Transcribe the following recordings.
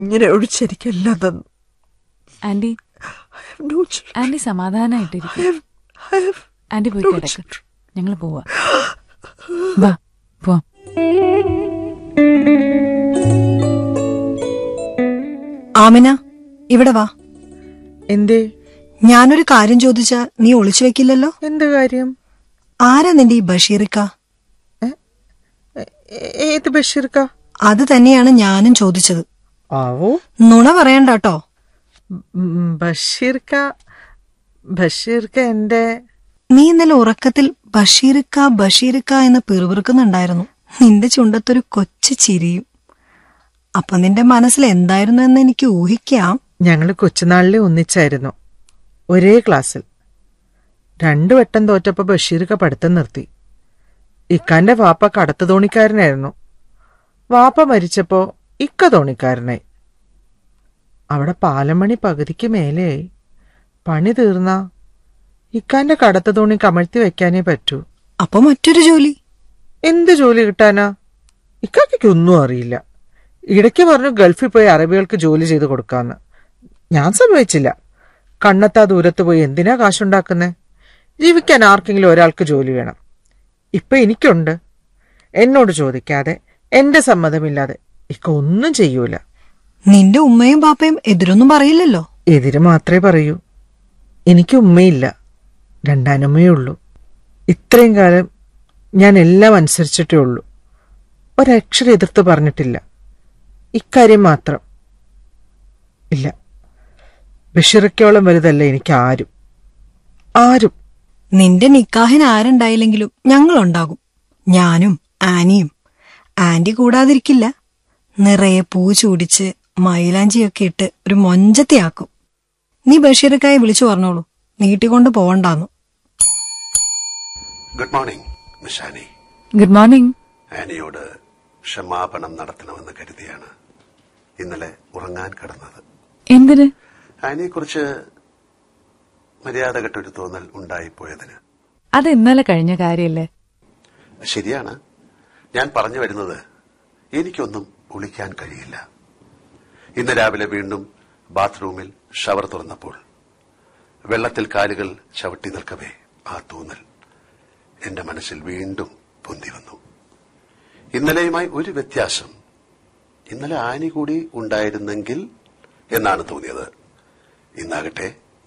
ഇങ്ങനെ ഒഴിച്ചെനിക്കെല്ലാം തന്നു aunty I have no children. Aunty സമാധാനായിട്ടിരിക്കും I have, I have aunty പോയി no കിടക്ക് children. ഞങ്ങൾ പോവാ വാ പോവാം ആമിന ഇവിടെ വാ എന്തേ ഞാനൊരു കാര്യം ചോദിച്ചാ നീ ഒളിച്ചു വെക്കില്ലല്ലോ എന്ത് കാര്യം ആരാ നിന്റെ ഈ ബഷീറിക്ക എ- എ- ഏത് ബഷീർക്ക അത് തന്നെയാണ് ഞാനും ചോദിച്ചത് ആവോ നുണ പറയണ്ടാട്ടോ ഉം, ബഷീർക്ക ബഷീർക്ക എന്റെ നീ ഇന്നലെ ഉറക്കത്തിൽ ബഷീറിക്ക ബഷീറിക്ക എന്ന് പിറുപിറുക്കുന്നുണ്ടായിരുന്നു നിന്റെ ചുണ്ടത്തൊരു കൊച്ചു ചിരിയും അപ്പൊ നിന്റെ മനസ്സിൽ എന്തായിരുന്നു എന്ന് എനിക്ക് ഊഹിക്കാം ഞങ്ങള് കൊച്ചുനാളിലെ ഒന്നിച്ചായിരുന്നു ഒരേ ക്ലാസ്സിൽ രണ്ടു വട്ടം തോറ്റപ്പോ ബഷീർക്ക പഠിത്തം നിർത്തി ഇക്കാന്റെ വാപ്പ കടത്തു തോണിക്കാരനായിരുന്നു വാപ്പ മരിച്ചപ്പോ ഇക്ക തോണിക്കാരനായി അവിടെ പാലമണി പകുതിക്ക് മേലെയായി പണി തീർന്ന ഇക്കാന്റെ കടത്തു തോണി കമഴ്ത്തി വെക്കാനേ പറ്റൂ അപ്പൊ മറ്റൊരു ജോലി എന്ത് ജോലി കിട്ടാനാ ഇക്കാക്കയ്ക്ക് ഒന്നും അറിയില്ല ഇടയ്ക്ക് പറഞ്ഞു ഗൾഫിൽ പോയി അറബികൾക്ക് ജോലി ചെയ്ത് കൊടുക്കാന്ന് ഞാൻ സമ്മതിച്ചില്ല കണ്ണെത്താ ദൂരത്ത് പോയി എന്തിനാ കാശുണ്ടാക്കുന്നേ ജീവിക്കാൻ ആർക്കെങ്കിലും ഒരാൾക്ക് ജോലി വേണം ഇപ്പൊ എനിക്കുണ്ട് എന്നോട് ചോദിക്കാതെ എന്റെ സമ്മതമില്ലാതെ ഇക്ക ഒന്നും ചെയ്യൂല നിന്റെ ഉമ്മയും പാപ്പയും എതിരൊന്നും പറയില്ലല്ലോ എതിര് മാത്രമേ പറയൂ എനിക്ക് ഉമ്മയില്ല രണ്ടാനമ്മയേ ഉള്ളൂ ഇത്രയും കാലം ഞാൻ എല്ലാം അനുസരിച്ചിട്ടേ ഉള്ളൂ ഒരക്ഷരം എതിർത്ത് പറഞ്ഞിട്ടില്ല ഇക്കാര്യം മാത്രം ഇല്ല ബഷീറക്കോളം വലുതല്ല എനിക്ക് ആരും ആരും നിന്റെ നിക്കാഹിന് ആരുണ്ടായില്ലെങ്കിലും ഞങ്ങളുണ്ടാകും ഞാനും ആനിയും ആന്റി കൂടാതിരിക്കില്ല നിറയെ പൂ ചൂടിച്ച് മൈലാഞ്ചിയൊക്കെ ഇട്ട് ഒരു മൊഞ്ചത്തിയാക്കും നീ ബഷീറിക്കായി വിളിച്ചു പറഞ്ഞോളൂ നീട്ടിക്കൊണ്ട് പോവണ്ടാന്നു good morning miss Annie good morning ആനിയോട് ക്ഷമാപണം നടത്തണമെന്ന് കരുതിയാണ് ഇന്നലെ ഉറങ്ങാൻ കിടന്നത് എന്തിന് ആനിയെക്കുറിച്ച് മര്യാദകെട്ടൊരു തോന്നൽ ഉണ്ടായിപ്പോയതിന് അത് ഇന്നലെ കഴിഞ്ഞ കാര്യല്ലേ ശരിയാണ് ഞാൻ പറഞ്ഞു വരുന്നത് എനിക്കൊന്നും ഒളിക്കാൻ കഴിയില്ല ഇന്ന് രാവിലെ വീണ്ടും ബാത്റൂമിൽ ഷവർ തുറന്നപ്പോൾ വെള്ളത്തിൽ കാലുകൾ ചവിട്ടി നിൽക്കവേ ആ തോന്നൽ എന്റെ മനസ്സിൽ വീണ്ടും പൊന്തി വന്നു ഇന്നലെയുമായി ഒരു വ്യത്യാസം ഇന്നലെ ആനി കൂടി ഉണ്ടായിരുന്നെങ്കിൽ എന്നാണ് തോന്നിയത് ഇന്നാകട്ടെ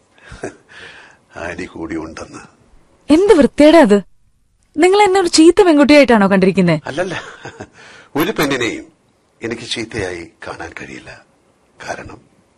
ആനി കൂടി ഉണ്ടെന്ന് എന്ത് വൃത്തിയുടെ അത് നിങ്ങൾ എന്നെ ഒരു ചീത്ത പെൺകുട്ടിയായിട്ടാണോ കണ്ടിരിക്കുന്നത് അല്ലല്ല ഒരു പെണ്ണിനെയും എനിക്ക് ചീത്തയായി കാണാൻ കഴിയില്ല കാരണം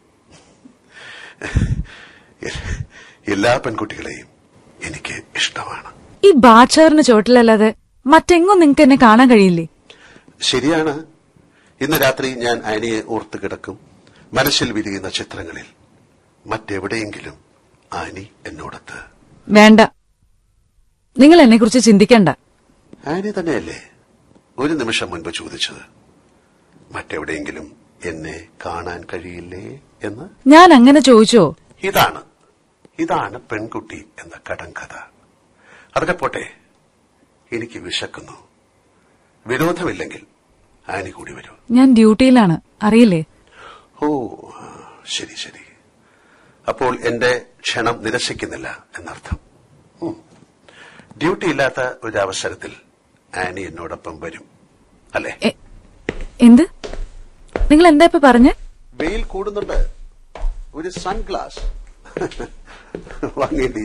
എല്ലാ പെൺകുട്ടികളെയും എനിക്ക് ഇഷ്ടമാണ് ഈ ബാച്ചാറിന് ചോട്ടിലല്ലാതെ മറ്റെങ്ങും നിങ്ങൾക്ക് എന്നെ കാണാൻ കഴിയില്ലേ ശരിയാണ് ഇന്ന് രാത്രി ഞാൻ ആനിയെ ഓർത്ത് കിടക്കും മനസ്സിൽ വിരിയുന്ന ചിത്രങ്ങളിൽ മറ്റെവിടെയെങ്കിലും ആനി എന്നോടത്ത് വേണ്ട നിങ്ങൾ എന്നെ കുറിച്ച് ചിന്തിക്കണ്ട ആനി തന്നെയല്ലേ ഒരു നിമിഷം മുൻപ് ചോദിച്ചത് മറ്റെവിടെയെങ്കിലും എന്നെ കാണാൻ കഴിയില്ലേ എന്ന് ഞാൻ അങ്ങനെ ചോദിച്ചോ ഇതാണ് ഇതാണ് പെൺകുട്ടി എന്ന കടങ്കഥ അതൊക്കെ പോട്ടെ എനിക്ക് വിശക്കുന്നു വിരോധമില്ലെങ്കിൽ ആനി കൂടി വരൂ ഞാൻ ഡ്യൂട്ടിയിലാണ് അറിയില്ലേ ഓ ശരി ശരി അപ്പോൾ എന്റെ ക്ഷണം നിരസിക്കുന്നില്ല എന്നർത്ഥം ഉം. ഡ്യൂട്ടി ഇല്ലാത്ത ഒരു അവസരത്തിൽ ആനി എന്നോടൊപ്പം വരും അല്ലേ എ- എന്ത് നിങ്ങൾ എന്താ ഇപ്പൊ പറഞ്ഞ വെയിൽ കൂടുന്നുണ്ട് ഒരു സൺഗ്ലാസ് വാങ്ങേണ്ടി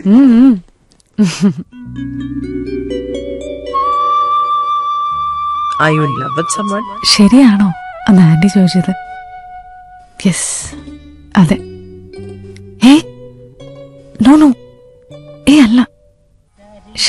Are you in love with someone? ശരിയാണോ അന്ന് ആന്റി ചോദിച്ചത് യെസ്